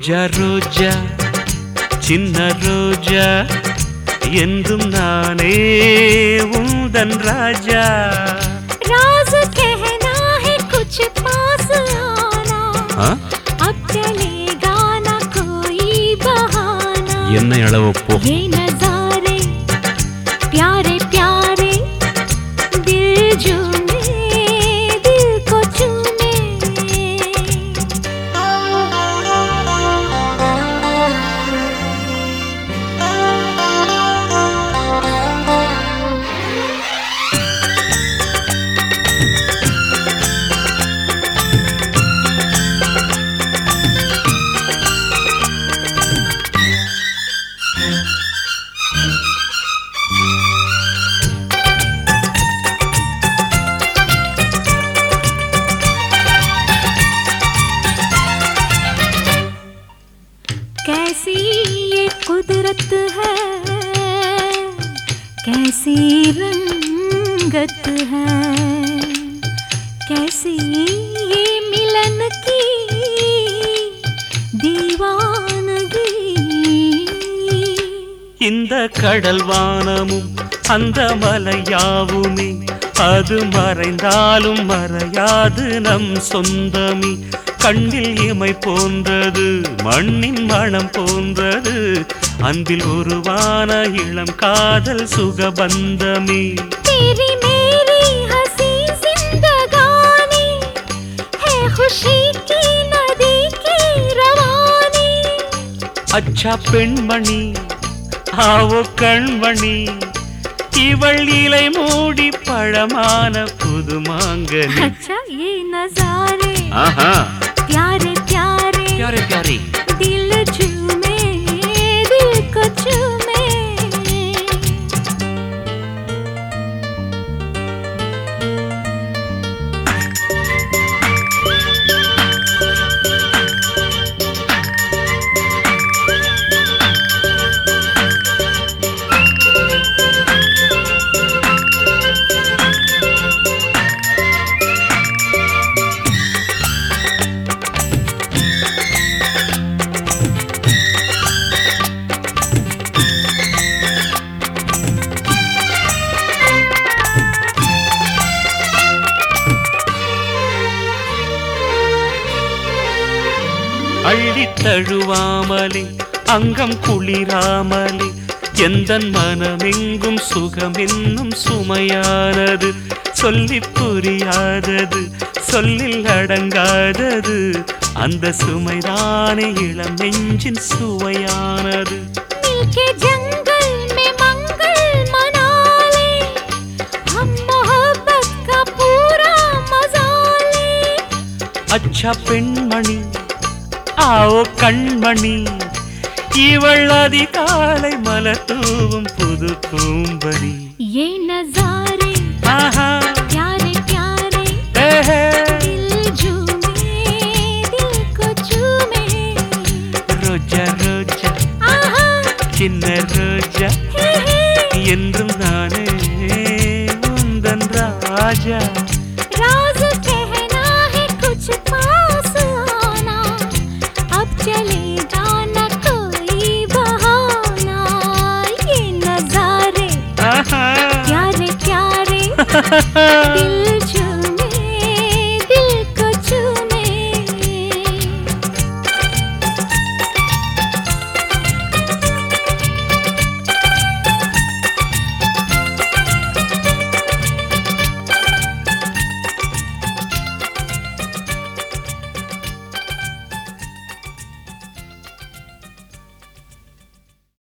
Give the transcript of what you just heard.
ரோஜா ரோஜா சின்ன ரோஜா என்றும் நானே உந்தன் ராஜா राज कहना है कुछ पास आना ஆ? अब चलेगा ना कोई बहाना என்னை அளவப்போ ये नजारे प्यारे प्यारे दिल झूमे दिल को चूमे कैसी ये कुदरत है कैसी रंगत है कैसी ये मिलन की दीवानगी இந்த கடல் வானமும் அந்த மலையாவுமே அது மறைந்தாலும் மறையாது நம் சொந்தமி கண்ணில் இமை போன்றது மண்ணின் மனம் போன்றது அன்பில் உருவான இளம் காதல் சுகபந்தமே तेरी मेरी हंसी जिंदगानी है खुशी की नदी की रवानी அச்சா பெண்மணி ஆவோ கண்மணி இவள் இலை மூடி பழமான புதுமாங்கனி अच्छा ये नजारे ஆஹா प्यारे प्यारे प्यारे प्यारे दिल झूमे दिल को चूमे அள்ளித் தழுவாமலே அங்கம் குளிராமலே எந்தன் மனமெங்கும் சுகம் என்னும் சுமையானது சொல்லிப் புரியாதது சொல்லில் அடங்காதது அந்த சுமைதானே இளம் நெஞ்சின் சுவையானது मिलके जंगल में मंगल मना ले हम मोहब्बत का पूरा मजा ले அச்சா பெண்மணி ஆவோ கண்மணி இவள் அதிகாலை மலர் தூவும் புது பூம்பரி ये नजारे ஆஹா प्यारे प्यारे ஏஹே. दिल झूमे दिल को चूमे ரோஜா ரோஜா आहा சின்ன ரோஜா हे हे என்றும் நானே உந்தன் ராஜா राज कहना है कुछ पास आना अब चलेगा न कोई बहाना ये नजारे ஆஹா प्यारे प्यारे दिल